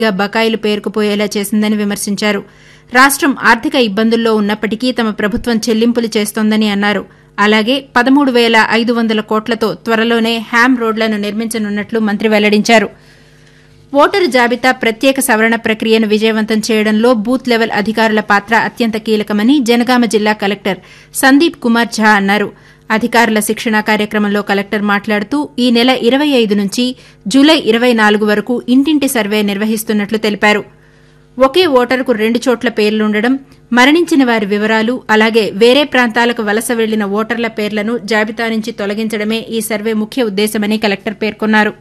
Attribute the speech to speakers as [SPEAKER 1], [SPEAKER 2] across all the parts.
[SPEAKER 1] గా బకాయిలు పేరుకుపోయేలా చేసిందని విమర్శించారు రాష్టం ఆర్థిక ఇబ్బందుల్లో ఉన్నప్పటికీ తమ ప్రభుత్వం చెల్లింపులు చేస్తోందని అన్నారు అలాగే పదమూడు వేల ఐదు వందల కోట్లతో త్వరలోనే హ్యామ్ రోడ్లను నిర్మించనున్నట్లు మంత్రి వెల్లడించారు ఓటరు జాబితా ప్రత్యేక సవరణ ప్రక్రియను విజయవంతం చేయడంలో బూత్ లెవెల్ అధికారుల పాత్ర అత్యంత కీలకమని జనగామ జిల్లా కలెక్టర్ సందీప్ కుమార్ ఝా అన్నారు అధికారుల శిక్షణ కార్యక్రమంలో కలెక్టర్ మాట్లాడుతూ ఈ నెల ఇరవై ఐదు నుంచి జూలై ఇరవై నాలుగు వరకు ఇంటింటి సర్వే నిర్వహిస్తున్నట్లు తెలిపారు ఒకే ఓటరుకు రెండు చోట్ల పేర్లుండడం మరణించిన వారి వివరాలు అలాగే వేరే ప్రాంతాలకు వలస వెళ్లిన ఓటర్ల పేర్లను జాబితా నుంచి తొలగించడమే ఈ సర్వే ముఖ్య ఉద్దేశమని కలెక్టర్ పేర్కొన్నారు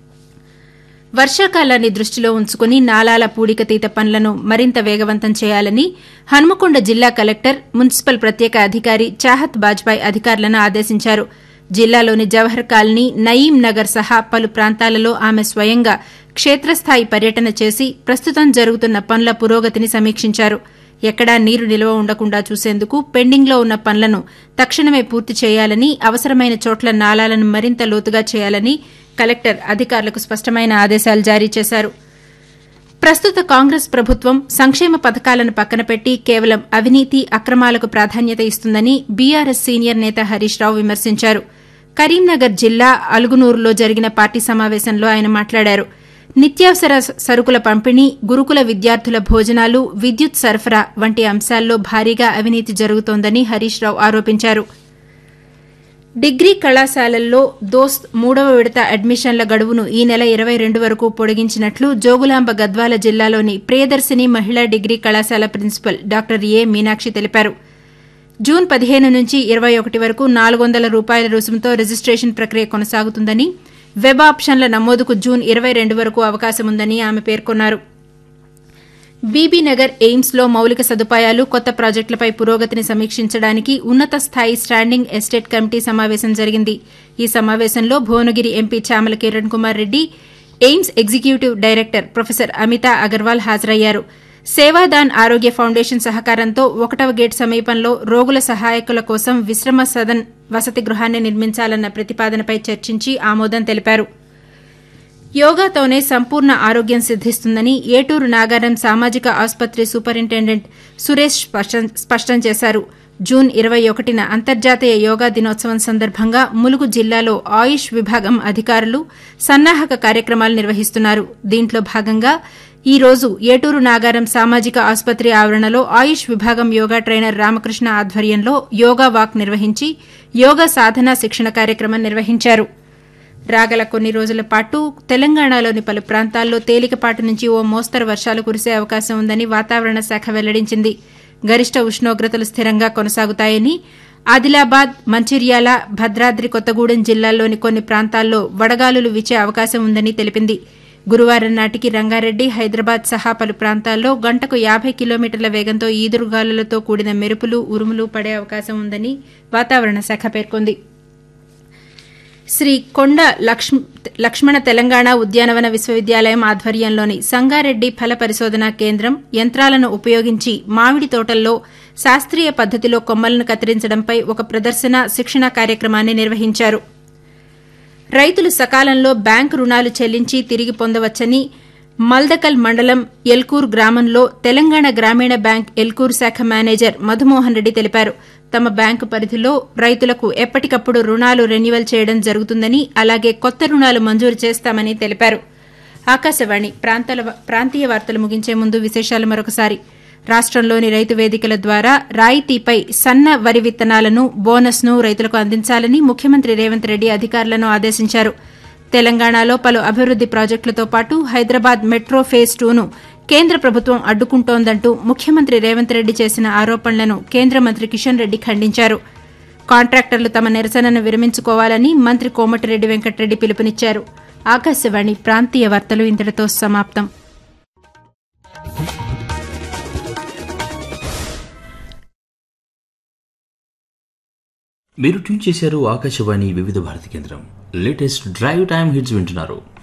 [SPEAKER 1] వర్షాకాలాన్ని దృష్టిలో ఉంచుకుని నాలాల పూడికతీత పనులను మరింత వేగవంతం చేయాలని హన్మకొండ జిల్లా కలెక్టర్ మున్సిపల్ ప్రత్యేక అధికారి చాహత్ బాజ్పాయ్ అధికారులను ఆదేశించారు జిల్లాలోని జవహర్ కాలనీ నయీం నగర్ సహా పలు ప్రాంతాలలో ఆమె స్వయంగా క్షేత్రస్థాయి పర్యటన చేసి ప్రస్తుతం జరుగుతున్న పనుల పురోగతిని సమీక్షించారు ఎక్కడా నీరు నిల్వ ఉండకుండా చూసేందుకు పెండింగ్లో ఉన్న పనులను తక్షణమే పూర్తి చేయాలని అవసరమైన చోట్ల నాలాలను మరింత లోతుగా చేయాలని కలెక్టర్ అధికారులకు స్పష్టమైన ఆదేశాలు జారీ చేశారు ప్రస్తుత కాంగ్రెస్ ప్రభుత్వం సంక్షేమ పథకాలను పక్కన పెట్టి కేవలం అవినీతి అక్రమాలకు ప్రాధాన్యత ఇస్తుందని బీఆర్ఎస్ సీనియర్ నేత హరీష్ రావు విమర్శించారు కరీంనగర్ జిల్లా అలుగునూరులో జరిగిన పార్టీ సమావేశంలో ఆయన మాట్లాడారు నిత్యావసర సరుకుల పంపిణీ గురుకుల విద్యార్థుల భోజనాలు విద్యుత్ సరఫరా వంటి అంశాల్లో భారీగా అవినీతి జరుగుతోందని హరీష్ రావు ఆరోపించారు డిగ్రీ కళాశాలల్లో దోస్త్ మూడవ విడత అడ్మిషన్ల గడువును ఈ నెల ఇరవై రెండు వరకు పొడిగించినట్లు జోగులాంబ గద్వాల జిల్లాలోని ప్రియదర్శిని మహిళా డిగ్రీ కళాశాల ప్రిన్సిపల్ డాక్టర్ ఏ మీనాక్షి తెలిపారు జూన్ పదిహేను నుంచి ఇరవై ఒకటి వరకు నాలుగు వందల రూపాయల రుసుముతో రిజిస్టేషన్ ప్రక్రియ కొనసాగుతుందని వెబ్ ఆప్షన్ల నమోదుకు జూన్ ఇరవై రెండు వరకు అవకాశం ఉందని ఆమె పేర్కొన్నారు బీబీనగర్ ఎయిమ్స్లో మౌలిక సదుపాయాలు కొత్త ప్రాజెక్టులపై పురోగతిని సమీక్షించడానికి ఉన్నత స్థాయి స్టాండింగ్ ఎస్టేట్ కమిటీ సమావేశం జరిగింది ఈ సమావేశంలో Bhuvanagiri MP Chamala Kiran Kumar Reddy AIIMS executive director professor Amita Agarwal హాజరయ్యారు సేవాదాన్ ఆరోగ్య ఫౌండేషన్ సహకారంతో ఒకటవ గేట్ సమీపంలో రోగుల సహాయకుల కోసం విశ్రమ సదన్ వసతి గృహాన్ని నిర్మించాలన్న ప్రతిపాదనపై చర్చించి ఆమోదం తెలిపారు యోగాతోనే సంపూర్ణ ఆరోగ్యం సిద్దిస్తుందని ఏటూరు నాగారం సామాజిక ఆసుపత్రి సూపరింటెండెంట్ సురేష్ స్పష్టం చేశారు జూన్ ఇరవై ఒకటిన అంతర్జాతీయ యోగా దినోత్సవం సందర్భంగా ములుగు జిల్లాలో ఆయుష్ విభాగం అధికారులు సన్నాహక కార్యక్రమాలు నిర్వహిస్తున్నారు దీంట్లో భాగంగా ఈ రోజు ఏటూరు నాగారం సామాజిక ఆసుపత్రి ఆవరణలో ఆయుష్ విభాగం యోగా ట్రైనర్ రామకృష్ణ ఆధ్వర్యంలో యోగా వాక్ నిర్వహించి యోగా సాధన శిక్షణ కార్యక్రమం నిర్వహించారు రాగల కొన్ని రోజుల పాటు తెలంగాణలోని పలు ప్రాంతాల్లో తేలికపాటి నుంచి ఓ మోస్తరు వర్షాలు కురిసే అవకాశం ఉందని వాతావరణ శాఖ వెల్లడించింది గరిష్ట ఉష్ణోగ్రతలు స్థిరంగా కొనసాగుతాయని ఆదిలాబాద్ మంచిర్యాల భద్రాద్రి కొత్తగూడెం జిల్లాల్లోని కొన్ని ప్రాంతాల్లో వడగాలులు వీచే అవకాశం ఉందని తెలిపింది గురువారం నాటికి రంగారెడ్డి హైదరాబాద్ సహా పలు ప్రాంతాల్లో గంటకు యాబై కిలోమీటర్ల వేగంతో ఈదురుగాలులతో కూడిన మెరుపులు ఉరుములు పడే అవకాశం ఉందని వాతావరణ శాఖ పేర్కొంది శ్రీ కొండ లక్ష్మణ తెలంగాణ ఉద్యానవన విశ్వవిద్యాలయం ఆధ్వర్యంలోని సంగారెడ్డి ఫల పరిశోధన కేంద్రం యంత్రాలను ఉపయోగించి మామిడి తోటల్లో శాస్త్రీయ పద్దతిలో కొమ్మలను కత్తిరించడంపై ఒక ప్రదర్శన శిక్షణ కార్యక్రమాన్ని నిర్వహించారు రైతులు సకాలంలో బ్యాంకు రుణాలు చెల్లించి తిరిగి పొందవచ్చని మల్దకల్ మండలం ఎల్కూర్ గ్రామంలో తెలంగాణ గ్రామీణ బ్యాంక్ ఎల్కూర్ శాఖ మేనేజర్ మధుమోహన్ రెడ్డి తెలిపారు తమ బ్యాంకు పరిధిలో రైతులకు ఎప్పటికప్పుడు రుణాలు రెన్యువల్ చేయడం జరుగుతుందని అలాగే కొత్త రుణాలు మంజూరు చేస్తామని తెలిపారు ఆకాశవాణి ప్రాంతీయ వార్తలు ముగించే ముందు విశేషాలు మరొకసారి రాష్టంలోని రైతు వేదికల ద్వారా రాయితీపై సన్న వరి విత్తనాలను బోనస్ను రైతులకు అందించాలని ముఖ్యమంత్రి రేవంత్ రెడ్డి అధికారులను ఆదేశించారు తెలంగాణలో పలు అభివృద్ది ప్రాజెక్టులతో పాటు హైదరాబాద్ మెట్రో ఫేజ్ టూను కేంద్ర ప్రభుత్వం అడ్డుకుంటోందంటూ ముఖ్యమంత్రి రేవంత్ రెడ్డి చేసిన ఆరోపణలను కేంద్ర మంత్రి కిషన్ రెడ్డి ఖండించారు కాంట్రాక్టర్లు తమ నిరసనను విరమించుకోవాలని మంత్రి కోమటిరెడ్డి వెంకటరెడ్డి పిలుపునిచ్చారు ఆకాశవాణి ప్రాంతీయ వార్తలు ఇంతటితో సమాప్తం
[SPEAKER 2] మీరు ట్యూన్ చేశారు ఆకాశవాణి వివిధ భారతి కేంద్రం లేటెస్ట్ డ్రైవ్ టైమ్ హిట్స్ వింటున్నారు